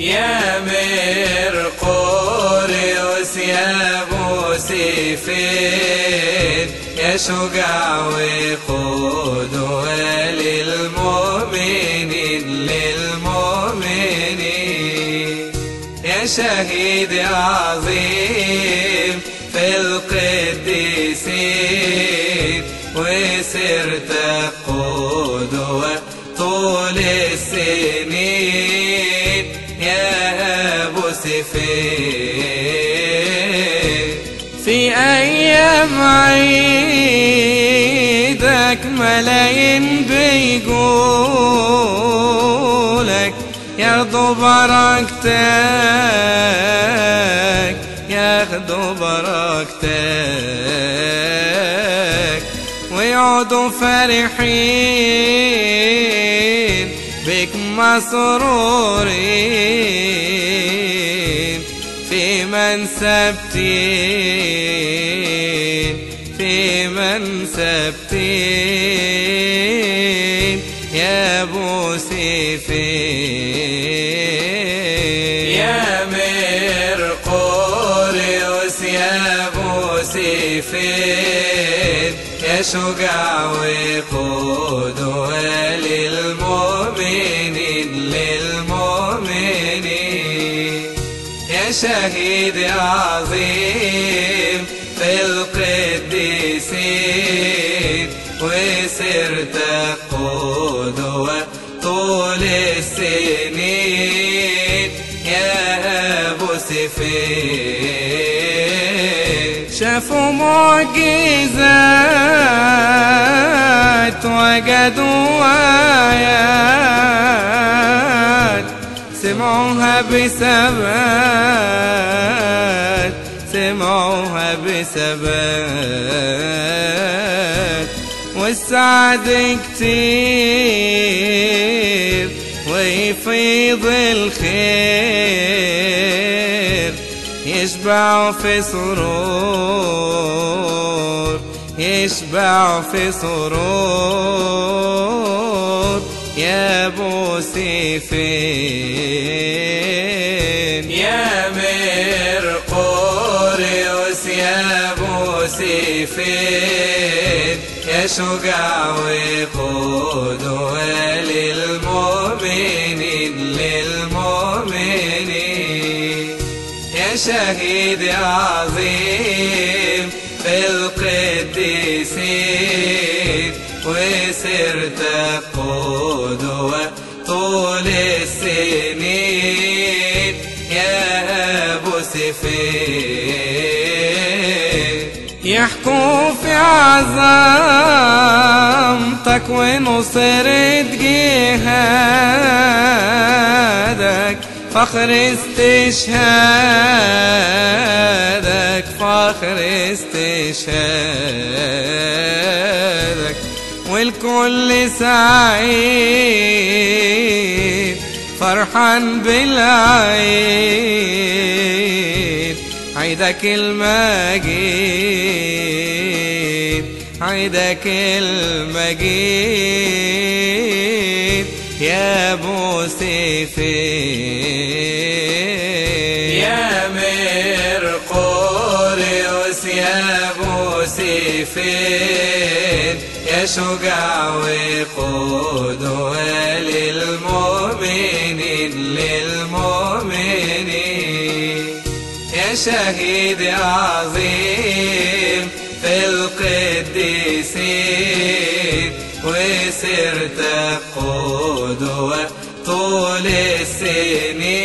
يا مرقوريوس يا ابو سيفين يا شجاع وقدوة للمؤمنين للمؤمنين يا شهيد عظيم في القديسين وسرت قدوة طول السنين يا أبو سفين في أيام عيدك ملايين بيقولك ياخدوا بركتك ياخدوا بركتك ويقعدوا فرحين بك مسرورين في من سبتين في من سبتين يا ابو سيفين يا مرقوريوس يا ابو سيفين يا شجاع وقدوة للمؤمنين للمؤمنين يا شهيد عظيم في القديسين وسرت قدوة طول السنين يا أبو سفين شافوا معجزات وجدوا آيات سمعوها بثبات سمعوها بثبات والسعد كتير ويفيض الخير يشبع في سرور يشبع في سرور يا ابو سيفين يا مرقوريوس يا ابو سيفين يا شجاع وقدوة للمؤمنين للمؤمنين يا شهيد عظيم في القديسين وسرت قدوة طول السنين يا أبو سفين يحكوا في عظمتك ونصرة جهادك فخر استشهادك فخر استشهادك والكل سعيد فرحان بالعيد عيدك المجيد عيدك المجيد يا ابو سيفين يا مرقوريوس يا ابو سيفين يا شجاع وقدوة للمؤمنين للمؤمنين يا شهيد عظيم في القديسين وسرت قدوة طول السنين